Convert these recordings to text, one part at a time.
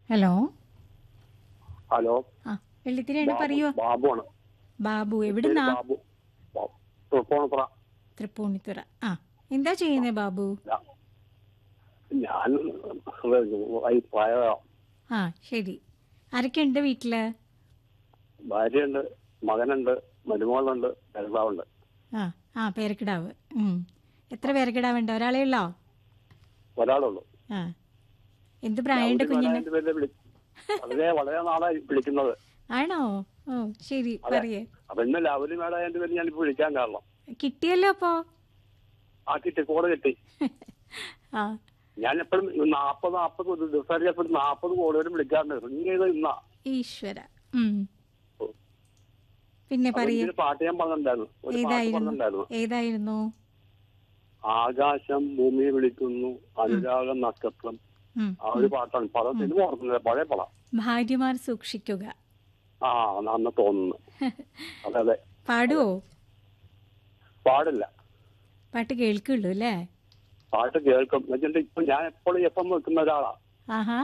Hello hello ആ വെള്ളിത്തിരിയാണ് പറയൂ ബാബു ആണ് ബാബു എവിടുന്നാ ബാബു ബാ- തൃപ്പൂണിത്തുറ തൃപ്പൂണിത്തുറ ആ എന്താ ചെയ്യുന്നേ ബാബു ഞാ- ഞാൻ പ്രായ ആ ശരി ആരൊക്കെ ഉണ്ട് വീട്ടില് ഭാര്യയുണ്ട് മകനുണ്ട് മരുമകളുണ്ട് ഭർത്താവുണ്ട് ആ ആ പേരക്കിടാവ് ഉം. എത്ര പേരക്കിടാവുണ്ട് ഒരാളേ ഉള്ളോ ഒരാളുള്ളൂ ആ എന്ത് പ്രായമുണ്ട് ഞാൻ കുഞ്ഞിന് രണ്ട് പേരെ വിളി- വളരെ വളരെ നാളായി വിളിക്കുന്നത് ആണോ ഓ ശരി അതെ. പറയേ അപ്പൊ ഇന്ന് ലവലി മേഡം എന്റെ പേര് ഞാനിപ്പോ വിളിക്കാൻ കാരണം കിട്ടിയല്ലോ അപ്പോ ആ കിട്ടി കോള് കിട്ടി ആ ഞാൻ എപ്പോഴും നാപ്പത് നാപ്പത് ഒരു ദിവസം എപ്പോഴും നാപ്പത് കോള് വരും വിളിക്കാറുണ്ട് റിങ് ചെയ്ത് ഇന്നാ ഈശ്വര ഉം. ഓ. പിന്നെ അപ്പൊ പറയേ എനിക്കൊരു പാട്ട് ഞാൻ പറഞ്ഞിട്ടുണ്ടായിരുന്നു ഒരു പാട്ട് ഏതായിരുന്നു പറഞ്ഞിട്ടുണ്ടായിരുന്നു ഏതായിരുന്നു ആകാശം ഭൂമിയെ വിളിക്കുന്നു അനുരാഗം നക്ഷത്രം ഉം. ആ ഒരു പാട്ടാണ് പല സിനിമ ഓർക്കുന്നില്ല പഴയ പടം ഭാര്യമാർ സൂക്ഷിക്കുക ആ അന്ന് തോന്നുന്നു അതെ അതെ പാടുവോ പാടില്ല പാട്ട് കേൾക്കുള്ളൂ അല്ലേ പാട്ട് കേൾക്കും എന്നുവെച്ചിട്ട് ഇപ്പൊ ഞാൻ എപ്പോഴും എഫ് എം വെക്കുന്ന ഒരാളാ ആഹാ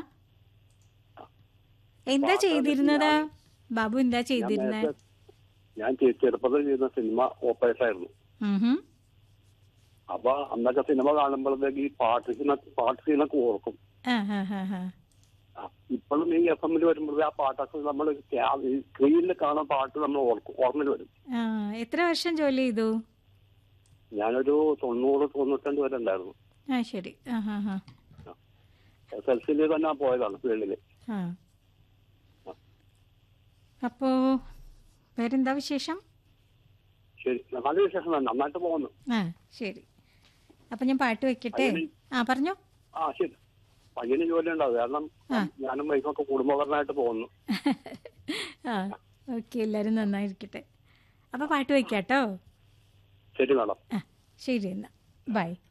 എന്താ പാട്ട് ചെയ്തിരുന്നത് ബാബു എന്താ ഞാൻ ചെയ്തിരുന്നത് നേരത്തെ- ഞാൻ ചെ- ചെറുപ്പത്തിൽ ചെയ്യുന്ന സിനിമ ഓപ്പറേഷൻ ആയിരുന്നു ഉഹും. അപ്പൊ അന്നൊക്കെ സിനിമ കാണുമ്പോഴത്തേക്ക് ഈ പാട്ട് സീന പാട്ട് സീനൊക്കെ ഓർക്കും ആ, ആ, ആ, ആ. ആ, ഇപ്പോഴും ഈ എഫ് എമ്മിൽ വരുമ്പോഴേ ആ പാട്ടൊക്കെ നമ്മൾ സ്ക്രീനിൽ കാണുന്ന പാട്ട് നമ്മൾ ഓർക്കും ഓർമ്മയിൽ വരും ആ, എത്ര വർഷം ജോലി ചെയ്തു ഞാനൊരു തൊണ്ണൂറ് തൊണ്ണൂറ്റഞ്ച് വരെ ഉണ്ടായിരുന്നു ആ ശരി ആ ഹാ ഹാ എസ് എൽ സിയിൽ തന്നെ പോയതാണ് ഫീൽഡിൽ ആ അപ്പോ വേറെന്താ വിശേഷം ശരി നല്ല വിശേഷം തന്നെ നന്നായിട്ട് പോകുന്നു ആ ശരി അപ്പൊ ഞാൻ പാട്ട് വെക്കട്ടെ അതിന് ആ പറഞ്ഞോ ആ ശരി പയ്യന് ജോലി ഉണ്ടാവും കാരണം ഞാനും വൈഫൊക്കെ കുടുംബപരമായിട്ട് പോകുന്നു ആ ഓക്കെ എല്ലാരും നന്നായിരിക്കട്ടെ അപ്പൊ പാട്ട് വെക്കാട്ടോ ശരി മാഡം ആ ശരി എന്നാ ബൈ